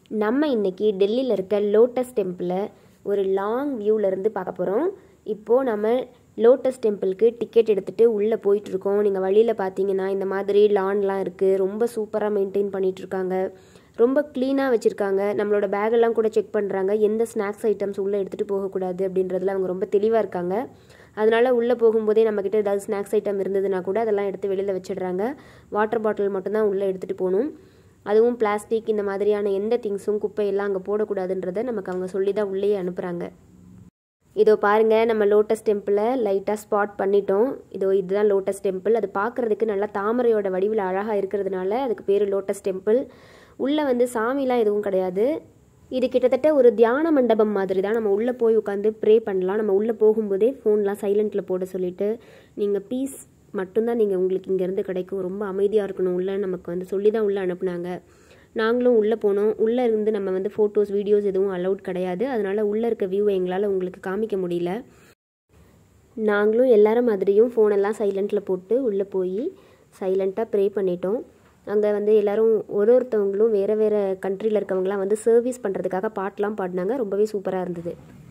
நம்ம இன்னைக்கு டெல்லியில் இருக்க லோட்டஸ் டெம்பிளை ஒரு லாங் வியூவிலேருந்து பார்க்க போகிறோம் இப்போது நம்ம லோட்டஸ் டெம்பிளுக்கு டிக்கெட் எடுத்துகிட்டு உள்ளே போயிட்டுருக்கோம் நீங்கள் வழியில் பார்த்தீங்கன்னா இந்த மாதிரி லான்லாம் இருக்குது ரொம்ப சூப்பராக மெயின்டைன் பண்ணிகிட்ருக்காங்க ரொம்ப க்ளீனாக வச்சுருக்காங்க நம்மளோட பேகெல்லாம் கூட செக் பண்ணுறாங்க எந்த ஸ்நாக்ஸ் ஐட்டம்ஸ் உள்ளே எடுத்துகிட்டு போகக்கூடாது அப்படின்றதுல அவங்க ரொம்ப தெளிவாக இருக்காங்க அதனால் உள்ளே போகும்போதே நம்மக்கிட்ட ஏதாவது ஸ்நாக்ஸ் ஐட்டம் இருந்ததுன்னா கூட அதெல்லாம் எடுத்து வெளியில் வச்சிடுறாங்க வாட்டர் பாட்டில் மட்டும்தான் உள்ளே எடுத்துகிட்டு போகணும் அதுவும் பிளாஸ்டிக் இந்த மாதிரியான எந்த திங்ஸும் குப்பையெல்லாம் அங்கே போடக்கூடாதுன்றதை நமக்கு அவங்க சொல்லி தான் உள்ளேயே அனுப்புகிறாங்க இதோ பாருங்க நம்ம லோட்டஸ் டெம்பிளை லைட்டாக ஸ்பாட் பண்ணிட்டோம் இதோ இதுதான் லோட்டஸ் டெம்பிள் அது பார்க்குறதுக்கு நல்லா தாமரையோட வடிவில் அழகாக இருக்கிறதுனால அதுக்கு பேர் லோட்டஸ் டெம்பிள் உள்ளே வந்து சாமிலாம் எதுவும் கிடையாது இது கிட்டத்தட்ட ஒரு தியான மண்டபம் மாதிரி தான் நம்ம உள்ளே போய் உட்காந்து ப்ரே பண்ணலாம் நம்ம உள்ளே போகும்போதே ஃபோன்லாம் சைலண்ட்டில் போட சொல்லிட்டு நீங்கள் பீஸ் மட்டும்தான் நீங்கள் உங்களுக்கு இங்கேருந்து கிடைக்கும் ரொம்ப அமைதியாக இருக்கணும் உள்ளே நமக்கு வந்து சொல்லி தான் உள்ளே அனுப்புனாங்க நாங்களும் உள்ளே போனோம் உள்ளே இருந்து நம்ம வந்து ஃபோட்டோஸ் வீடியோஸ் எதுவும் அலௌட் கிடையாது அதனால் உள்ளே இருக்க வியூவை எங்களால் உங்களுக்கு காமிக்க முடியல நாங்களும் எல்லாரும் மாதிரியும் ஃபோனெல்லாம் சைலண்ட்டில் போட்டு உள்ளே போய் சைலண்ட்டாக ப்ரே பண்ணிட்டோம் அங்கே வந்து எல்லோரும் ஒரு ஒருத்தவங்களும் வேறு வேறு கண்ட்ரியில் இருக்கவங்களாம் வந்து சர்வீஸ் பண்ணுறதுக்காக பாட்டெலாம் பாடினாங்க ரொம்பவே சூப்பராக இருந்தது